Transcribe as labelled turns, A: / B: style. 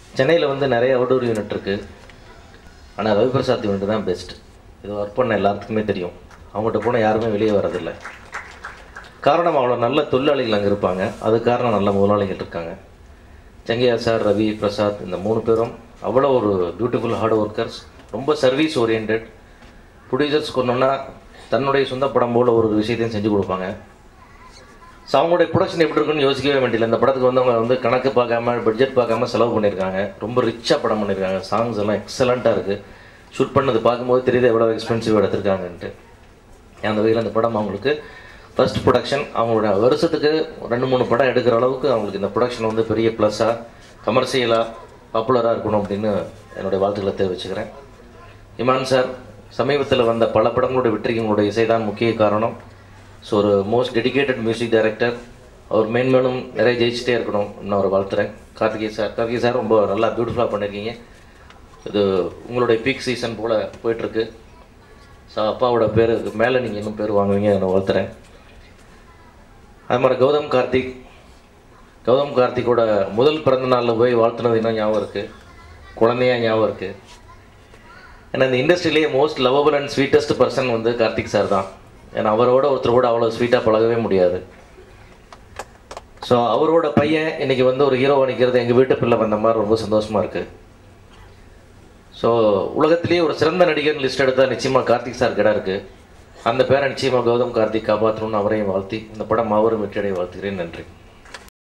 A: சென்னையில் வந்து நிறைய அவுடோர் யூனிட் இருக்குது ஆனால் ரவிபிரசாத் யூனிட் தான் பெஸ்ட் இது ஒர்க் பண்ண எல்லாத்துக்குமே தெரியும் அவங்ககிட்ட போனால் யாருமே வெளியே வரதில்லை காரணம் அவ்வளோ நல்ல தொழிலாளிகள் அங்கே இருப்பாங்க அது காரணம் நல்ல முதலாளிகள் இருக்காங்க செங்கையா சார் ரவி பிரசாத் இந்த மூணு பேரும் அவ்வளோ ஒரு பியூட்டிஃபுல் ஹார்ட் ஒர்க்கர்ஸ் ரொம்ப சர்வீஸ் ஓரியன்ட் ப்ரொடியூசர்ஸ் கொண்டோம்னா தன்னுடைய சொந்த படம் போல் ஒரு விஷயத்தையும் செஞ்சு கொடுப்பாங்க ஸோ அவங்களுடைய ப்ரொடக்ஷன் எப்படி இருக்குன்னு யோசிக்கவே வேண்டியதில்லை இந்த படத்துக்கு வந்து அவங்க வந்து கணக்கு பார்க்காம பட்ஜெட் பார்க்காம செலவு பண்ணியிருக்காங்க ரொம்ப ரிச்சாக படம் பண்ணியிருக்காங்க சாங்ஸ் எல்லாம் எக்ஸலண்ட்டாக இருக்குது ஷூட் பண்ணது பார்க்கும்போது தெரியுது எவ்வளோ எக்ஸ்பென்சிவ் எடுத்திருக்காங்கன்ட்டு அந்த வகையில் அந்த படம் அவங்களுக்கு ஃபர்ஸ்ட் ப்ரொடக்ஷன் அவங்களோட வருஷத்துக்கு ரெண்டு மூணு படம் எடுக்கிற அளவுக்கு அவங்களுக்கு இந்த ப்ரொடக்ஷன் வந்து பெரிய ப்ளஸ்ஸாக கமர்ஷியலாக பாப்புலராக இருக்கணும் அப்படின்னு என்னுடைய வாழ்த்துக்களை தெரிவிச்சுக்கிறேன் இமான் சார் சமீபத்தில் வந்த பல படங்களுடைய வெற்றிக்கு உங்களுடைய இசை தான் முக்கிய காரணம் ஸோ ஒரு மோஸ்ட் டெடிகேட்டட் மியூசிக் டைரக்டர் அவர் மேன்மேலும் நிறைய ஜெயிச்சிட்டே இருக்கணும் இன்னும் ஒரு வாழ்த்துறேன் கார்த்திகேய சார் கார்த்திகேய சார் ரொம்ப நல்லா பியூட்டிஃபுல்லாக பண்ணியிருக்கீங்க இது உங்களுடைய பீக் சீசன் போல் போயிட்டுருக்கு ஸோ அப்பாவோட பேர் மேலே நீங்கள் இன்னும் பேர் வாங்குவீங்க நான் வாழ்த்துறேன் அது மாதிரி கௌதம் கார்த்திக் கௌதம் கார்த்திக்கோட முதல் பிறந்த நாளில் போய் வாழ்த்துனது இன்னும் ஞாபகம் இருக்குது குழந்தையா ஞாபகம் இருக்குது ஏன்னா இந்த இண்டஸ்ட்ரியிலேயே most lovable and sweetest person வந்து கார்த்திக் சார் தான் ஏன்னா அவரோட ஒருத்தர் கூட அவ்வளோ ஸ்வீட்டாக பழகவே முடியாது ஸோ அவரோட பையன் இன்னைக்கு வந்து ஒரு ஹீரோவை நிற்கிறது எங்கள் வீட்டு பிள்ளை வந்த மாதிரி ரொம்ப சந்தோஷமாக இருக்குது ஸோ உலகத்திலேயே ஒரு சிறந்த நடிகர் லிஸ்ட் எடுத்தால் நிச்சயமாக கார்த்திக் சார் கிட்ட இருக்குது அந்த பேரை நிச்சயமாக கௌதம் கார்த்திக் காப்பாற்றணும்னு அவரையும் வாழ்த்தி இந்த படம் அவரும் வெற்றியடைய வாழ்த்துகிறேன் நன்றி